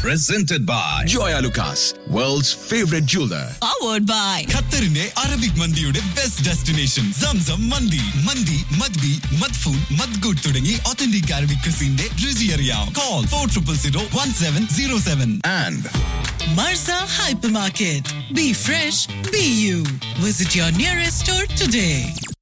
presented by Joya Lucas, world's favorite jeweler. powered by ഖത്തറിന്റെ Arabic മന്തിയുടെ best destination Zamzam മന്തി മന്തി മദ്ബി മദ്ഫൂൻ മദ്ഗുഡ് തുടങ്ങി ഒത്തന്റിക് അറബിക് ക്രിസിന്റെ രുചി അറിയാം call four triple zero one seven zero seven And Marza Hypermarket. Be fresh, be you. Visit your nearest store today.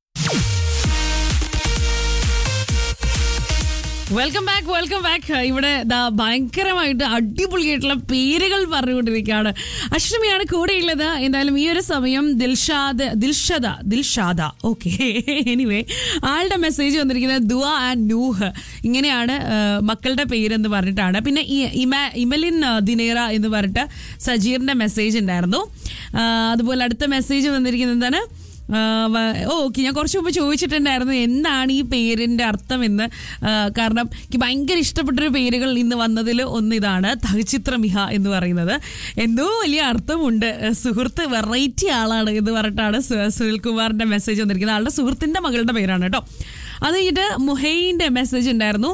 Welcome back welcome back ഇവിടെ ദാ ഭയങ്കരമായിട്ട് അടിപൊളിയായിട്ടുള്ള പേരുകൾ പറഞ്ഞുകൊണ്ടിരിക്കുകയാണ് അഷ്ടമിയാണ് കൂടെയുള്ളത് എന്തായാലും ഈ ഒരു സമയം ദിൽഷാദ് ദിൽഷദ ദിൽഷാദ ഓക്കെ എനിവേ ആളുടെ മെസ്സേജ് വന്നിരിക്കുന്നത് ദുവ ആൻഡ് നൂഹ് ഇങ്ങനെയാണ് ആ, മക്കളുടെ പേരെന്ന് പറഞ്ഞിട്ടാണ് പിന്നെ ഈ ഇമ ഇമലിൻ ആ, ദിനേറ എന്ന് പറഞ്ഞിട്ട് സജീറിന്റെ മെസ്സേജ് ഉണ്ടായിരുന്നു ആ, അതുപോലെ അടുത്ത മെസ്സേജ് വന്നിരിക്കുന്നത് എന്താണ് ആ, വ- ഓ ഓക്കെ ഞാൻ കുറച്ച് മുമ്പ് ചോദിച്ചിട്ടുണ്ടായിരുന്നു എന്താണ് ഈ പേരിന്റെ അർത്ഥം എന്ന് ആ, കാരണം എനിക്ക് ഭയങ്കര ഇഷ്ടപ്പെട്ടൊരു പേരുകൾ ഇന്ന് വന്നതിൽ ഒന്ന് ഇതാണ് തഹചിത്രമിഹ എന്ന് പറയുന്നത് എന്തോ വലിയ അർത്ഥമുണ്ട് സുഹൃത്ത് വെറൈറ്റി ആളാണ് എന്ന് പറഞ്ഞിട്ടാണ് സു- സുനിൽകുമാറിന്റെ മെസ്സേജ് വന്നിരിക്കുന്നത് ആളുടെ സുഹൃത്തിന്റെ മകളുടെ പേരാണ് കേട്ടോ അത് കഴിഞ്ഞിട്ട് മുഹൈന്റെ മെസ്സേജ് ഉണ്ടായിരുന്നു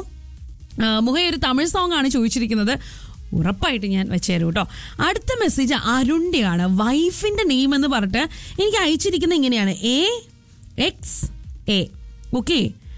ആ, മുഹൈ ഒരു തമിഴ് സോങ് ആണ് ചോദിച്ചിരിക്കുന്നത് ഉറപ്പായിട്ട് ഞാൻ വെച്ചേരും കേട്ടോ അടുത്ത മെസ്സേജ് അരുണിൻ്റെയാണ് വൈഫിന്റെ നെയിം എന്ന് പറഞ്ഞിട്ട് എനിക്ക് അയച്ചിരിക്കുന്നത് ഇങ്ങനെയാണ് എ എക്സ് എ ഓക്കെ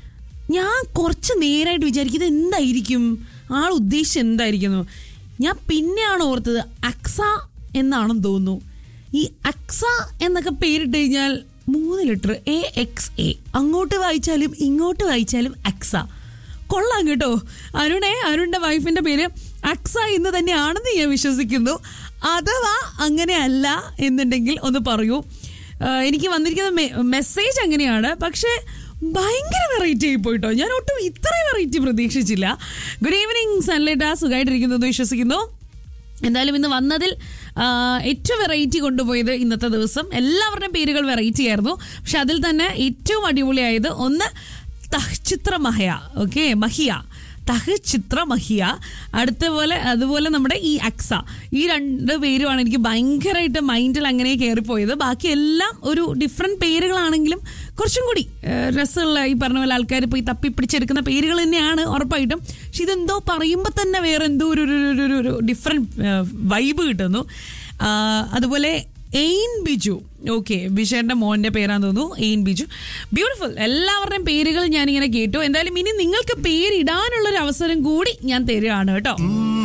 ഞാൻ കുറച്ച് നേരായിട്ട് വിചാരിക്കുന്നത് എന്തായിരിക്കും ആൾ ഉദ്ദേശിച്ച് എന്തായിരിക്കുന്നു ഞാൻ പിന്നെയാണ് ഓർത്തത് അക്സ എന്നാണെന്ന് തോന്നുന്നു ഈ അക്സ എന്നൊക്കെ പേരിട്ട് കഴിഞ്ഞാൽ മൂന്ന് ലിറ്റർ എ എക്സ് എ അങ്ങോട്ട് വായിച്ചാലും ഇങ്ങോട്ട് വായിച്ചാലും അക്സ കൊള്ളാം കേട്ടോ അരുണേ അരുണിന്റെ വൈഫിന്റെ പേര് അക്സ എന്ന് തന്നെയാണെന്ന് ഞാൻ വിശ്വസിക്കുന്നു അഥവാ അങ്ങനെ അല്ല എന്നുണ്ടെങ്കിൽ ഒന്ന് പറയൂ ആ, എനിക്ക് വന്നിരിക്കുന്ന മെ- മെസ്സേജ് അങ്ങനെയാണ് പക്ഷേ ഭയങ്കര വെറൈറ്റി ആയി പോയിട്ടോ ഞാൻ ഒട്ടും ഇത്രയും വെറൈറ്റി പ്രതീക്ഷിച്ചില്ല ഗുഡ് ഈവനിങ് സൺലൈറ്റ് ആ സുഖമായിട്ടിരിക്കുന്നു എന്ന് വിശ്വസിക്കുന്നു എന്തായാലും ഇന്ന് വന്നതിൽ ആ, ഏറ്റവും വെറൈറ്റി കൊണ്ടുപോയത് ഇന്നത്തെ ദിവസം എല്ലാവരുടെയും പേരുകൾ വെറൈറ്റി ആയിരുന്നു പക്ഷെ അതിൽ തന്നെ ഏറ്റവും അടിപൊളിയായത് ഒന്ന് തഹ്ചിത്ര മഹയ ഓക്കെ മഹിയ തഹ് ചിത്ര മഹിയ അടുത്ത പോലെ അതുപോലെ നമ്മുടെ ഈ അക്സ ഈ രണ്ട് പേരുമാണ് എനിക്ക് ഭയങ്കരമായിട്ട് മൈൻഡിൽ അങ്ങനെ കയറിപ്പോയത് ബാക്കി എല്ലാം ഒരു ഡിഫറെൻറ്റ് പേരുകളാണെങ്കിലും കുറച്ചും കൂടി ഏഹ്, രസമുള്ള ഈ പറഞ്ഞ പോലെ ആൾക്കാർ പോയി തപ്പി പിടിച്ചെടുക്കുന്ന പേരുകൾ തന്നെയാണ് ഉറപ്പായിട്ടും പക്ഷെ ഇതെന്തോ പറയുമ്പോൾ തന്നെ വേറെ എന്തോ ഒരു ഒരു- ഒരു- ഒരു- ഒരു ഡിഫറെൻറ്റ് വൈബ് കിട്ടുന്നു ആ, അതുപോലെ എയിൻ ബിജു ഓക്കെ ബിഷേറിന്റെ മോന്റെ പേരാന്ന് തോന്നുന്നു എയിൻ ബിജു ബ്യൂട്ടിഫുൾ എല്ലാവരുടെയും പേരുകൾ ഞാനിങ്ങനെ കേട്ടു എന്തായാലും ഇനി നിങ്ങൾക്ക് പേരിടാനുള്ള ഒരു അവസരം കൂടി ഞാൻ തരികയാണ് കേട്ടോ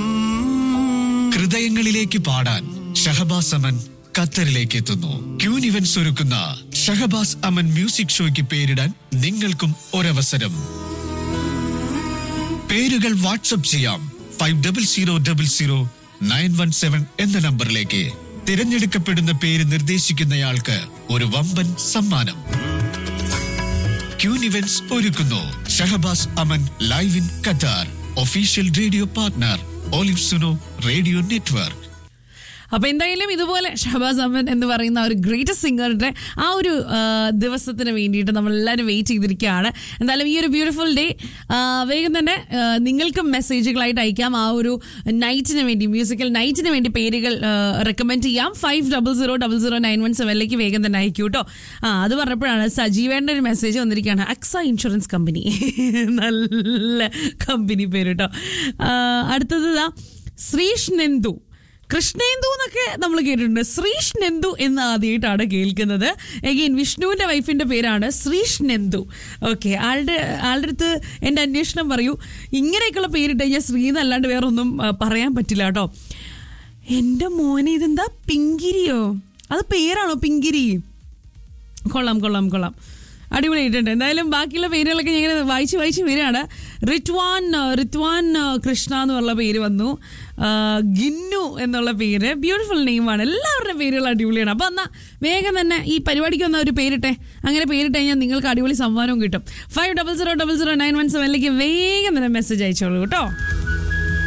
ഹൃദയങ്ങളിലേക്ക് പാടാൻ ഷഹബാസ് അമൻ ഖത്തറിലേക്ക് എത്തുന്നു ക്യൂൻ ഇവന്റ്സ് ഒരുക്കുന്ന ഷഹബാസ് അമൻ മ്യൂസിക് ഷോയ്ക്ക് പേരിടാൻ നിങ്ങൾക്കും ഒരവസരം പേരുകൾ വാട്സപ്പ് ചെയ്യാം five double zero double zero nine one seven എന്ന നമ്പറിലേക്ക് തിരഞ്ഞെടുക്കപ്പെടുന്ന പേര് നിർദ്ദേശിക്കുന്നയാൾക്ക് ഒരു വമ്പൻ സമ്മാനം ക്യൂൻ ഇവന്റ്സ് ഒരുക്കുന്നു Shahbaz Aman live in Qatar official radio partner olive Suno radio network അപ്പൊ എന്തായാലും ഇതുപോലെ ഷഹബാസ് അഹമ്മദ് എന്ന് പറയുന്ന ആ ഒരു ഗ്രേറ്റസ്റ്റ് സിംഗറിന്റെ ആ ഒരു ആ, ദിവസത്തിന് വേണ്ടിയിട്ട് നമ്മൾ എല്ലാവരും വെയിറ്റ് ചെയ്തിരിക്കുകയാണ് എന്തായാലും ഈ ഒരു ബ്യൂട്ടിഫുൾ ഡേ വേഗം തന്നെ ആ, നിങ്ങൾക്കും മെസ്സേജുകളായിട്ട് അയക്കാം ആ ഒരു നൈറ്റിന് വേണ്ടി മ്യൂസിക്കൽ നൈറ്റിന് വേണ്ടി പേരുകൾ റെക്കമെൻഡ് ചെയ്യാം five double zero double zero nine one സെവനിലേക്ക് വേഗം തന്നെ അയക്കൂ കേട്ടോ ആ അത് പറഞ്ഞപ്പോഴാണ് സജീവേണ്ട ഒരു മെസ്സേജ് വന്നിരിക്കുകയാണ് അക്സ ഇൻഷുറൻസ് കമ്പനി നല്ല കമ്പനി പേര് കേട്ടോ ആ, അടുത്തത് ഇതാ ശ്രീഷ് നെന്തു കൃഷ്ണേന്ദു എന്നൊക്കെ നമ്മൾ കേട്ടിട്ടുണ്ട് ശ്രീഷ് നെന്ദു എന്ന് ആദ്യമായിട്ടാണ് കേൾക്കുന്നത് എഗെയിൻ വിഷ്ണുവിന്റെ വൈഫിന്റെ പേരാണ് ശ്രീഷ് നെന്ദു ഓക്കെ ആളുടെ ആളുടെ അടുത്ത് എൻ്റെ അന്വേഷണം പറയൂ ഇങ്ങനെയൊക്കെയുള്ള പേരിട്ട് കഴിഞ്ഞാൽ ശ്രീ എന്നല്ലാണ്ട് വേറെ ഒന്നും ആ, പറയാൻ പറ്റില്ല കേട്ടോ എൻ്റെ മോനെ ഇതെന്താ പിങ്കിരിയോ അത് പേരാണോ പിങ്കിരി കൊള്ളാം കൊള്ളാം കൊള്ളാം അടിപൊളിയായിട്ടുണ്ട് എന്തായാലും ബാക്കിയുള്ള പേരുകളൊക്കെ ഞാൻ ഇങ്ങനെ വായിച്ച് വായിച്ച് വരികയാണ് റിറ്റ്വാൻ ആ, റിറ്റ്വാൻ ആ, കൃഷ്ണ എന്നുള്ള പേര് വന്നു ആ, ഗിന്നു എന്നുള്ള പേര് ബ്യൂട്ടിഫുൾ നെയിമാണ് എല്ലാവരുടെയും പേരുകൾ അടിപൊളിയാണ് അപ്പോൾ എന്നാൽ വേഗം തന്നെ ഈ പരിപാടിക്ക് വന്ന ഒരു പേരിട്ടെ അങ്ങനെ പേരിട്ട് കഴിഞ്ഞാൽ നിങ്ങൾക്ക് അടിപൊളി സമ്മാനവും കിട്ടും five double zero double zero nine one സെവനിലേക്ക് വേഗം തന്നെ മെസ്സേജ് അയച്ചോളൂ കേട്ടോ